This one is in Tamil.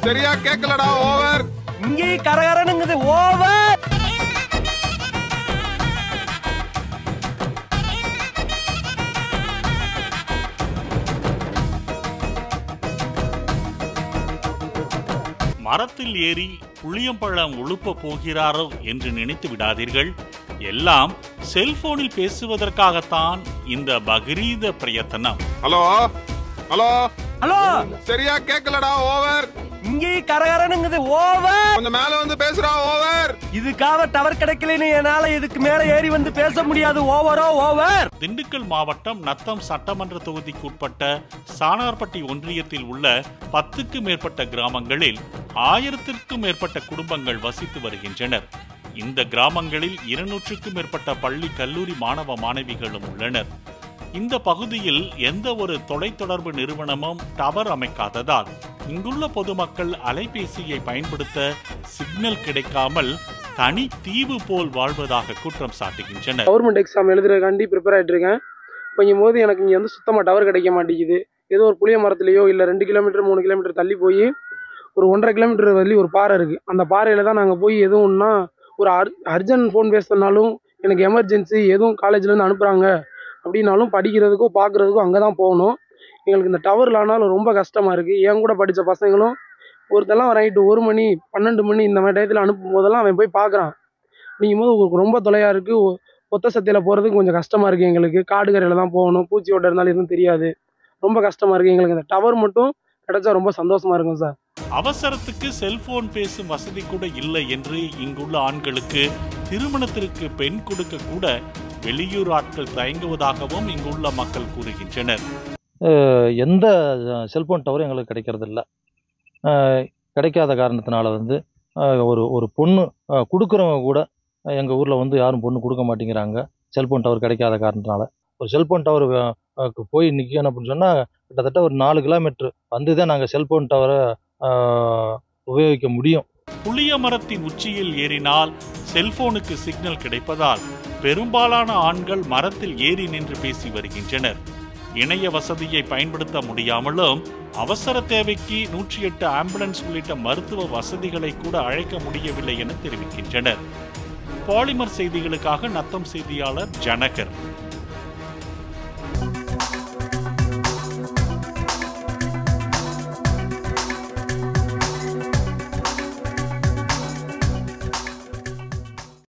சரியா கேட்கலடா ஓவர் இங்கேயும் கரகரனுங்குது ஓவர் மரத்தில் ஏறி புளியம்பழம் உழுப்ப போகிறாரோ என்று நினைத்து விடாதீர்கள் எல்லாம் செல்போனில் பேசுவதற்காகத்தான் இந்த பக்ரீத பிரயத்தனம் ஹலோ ஹலோ ஹலோ சரியா கேட்கலடா ஓவர் இங்கேயும் கரகரனுங்குது ஓவர் கொஞ்சம் மேல வந்து பேசுறா ஓவர் இதுக்காக டவர் கிடைக்கலன்னு என்னால இதுக்கு மேல ஏறி வந்து பேச முடியாது ஓவரோ ஓவர் திண்டுக்கல் மாவட்டம் நத்தம் சட்டமன்ற தொகுதிக்கு உட்பட்ட சானார்பட்டி ஒன்றியத்தில் உள்ள பத்துக்கு மேற்பட்ட கிராமங்களில் ஆயிரத்திற்கும் மேற்பட்ட குடும்பங்கள் வசித்து வருகின்றனர் இந்த கிராமங்களில் இருநூற்றுக்கும் மேற்பட்ட பள்ளி கல்லூரி மாணவ மாணவிகளும் உள்ளனர் இந்த பகுதியில் எந்த ஒரு தொலைத்தொடர்பு நிறுவனமும் டவர் அமைக்காததால் இங்குள்ள பொதுமக்கள் அலைபேசியை பயன்படுத்த சிக்னல் கிடைக்காமல் தனி தீவு போல் வாழ்வதாக குற்றம் சாட்டுகின்றனர் கவர்மெண்ட் எக்ஸாம் எழுதுறதுக்காண்டி ப்ரிப்பேர் ஆகிட்டு இருக்கேன் கொஞ்சம் போது எனக்கு இங்கே வந்து சுத்தமாக டவர் கிடைக்க மாட்டேங்குது ஏதோ ஒரு புளிய மரத்துலையோ இல்லை ரெண்டு கிலோமீட்டர் மூணு கிலோமீட்டர் தள்ளி போய் ஒரு ஒன்றரை கிலோமீட்டர் வரலி ஒரு பாறை இருக்குது அந்த பாறையில் தான் நாங்கள் போய் எதுவும்னா ஒரு அர் அர்ஜென்ட் ஃபோன் பேசுறதுனாலும் எனக்கு எமர்ஜென்சி எதுவும் காலேஜ்லேருந்து அனுப்புகிறாங்க அப்படின்னாலும் படிக்கிறதுக்கோ பார்க்குறதுக்கோ அங்கே தான் போகணும் எங்களுக்கு இந்த டவர் இல்லைனாலும் ரொம்ப கஷ்டமாக இருக்குது என் கூட படித்த பசங்களும் ஒருத்தெல்லாம் நைட்டு ஒரு மணி பன்னெண்டு மணி இந்த மாதிரி டயத்தில் அனுப்பும் போதெல்லாம் அவன் போய் பார்க்குறான் அப்படிங்கும்போது உங்களுக்கு ரொம்ப தொலையாக இருக்குது ஒத்த சத்தியில் போகிறதுக்கு கொஞ்சம் கஷ்டமாக இருக்குது எங்களுக்கு காடு கரையில் தான் போகணும் பூச்சி ஓட்ட இருந்தாலும் எதுவும் தெரியாது ரொம்ப கஷ்டமாக இருக்குது எங்களுக்கு இந்த டவர் மட்டும் கிடைச்சா ரொம்ப சந்தோஷமாக இருக்கும் சார் அவசரத்துக்கு செல்போன் பேசும் வசதி கூட இல்லை என்று இங்குள்ள ஆண்களுக்கு திருமணத்திற்கு பெண் கொடுக்க கூட வெளியூர் ஆட்கள் தயங்குவதாகவும் இங்குள்ள மக்கள் கூறுகின்றனர் அஹ் எந்த செல்ஃபோன் டவரும் எங்களுக்கு கிடைக்கிறதில்ல அஹ் கிடைக்காத காரணத்தினால வந்து அஹ் ஒரு ஒரு பொண்ணு அஹ் கொடுக்குறவங்க கூட எங்கள் ஊரில் வந்து யாரும் பொண்ணு கொடுக்க மாட்டேங்கிறாங்க செல்ஃபோன் டவர் கிடைக்காத காரணத்தினால ஒரு செல்ஃபோன் டவர் போய் நிற்கணும் அப்படின்னு சொன்னால் கிட்டத்தட்ட ஒரு நாலு கிலோமீட்ரு வந்து தான் நாங்கள் செல்ஃபோன் டவரை உபயோகிக்க முடியும் புளிய மரத்தின் உச்சியில் ஏறினால் செல்போனுக்கு சிக்னல் கிடைப்பதால் பெரும்பாலான ஆண்கள் மரத்தில் ஏறி நின்று பேசி வருகின்றனர் இணைய வசதியை பயன்படுத்த முடியாமலும் அவசர தேவைக்கு நூற்றி எட்டு ஆம்புலன்ஸ் உள்ளிட்ட மருத்துவ வசதிகளை கூட அழைக்க முடியவில்லை என தெரிவிக்கின்றனர் பாலிமர் செய்திகளுக்காக நத்தம் செய்தியாளர் ஜனகர்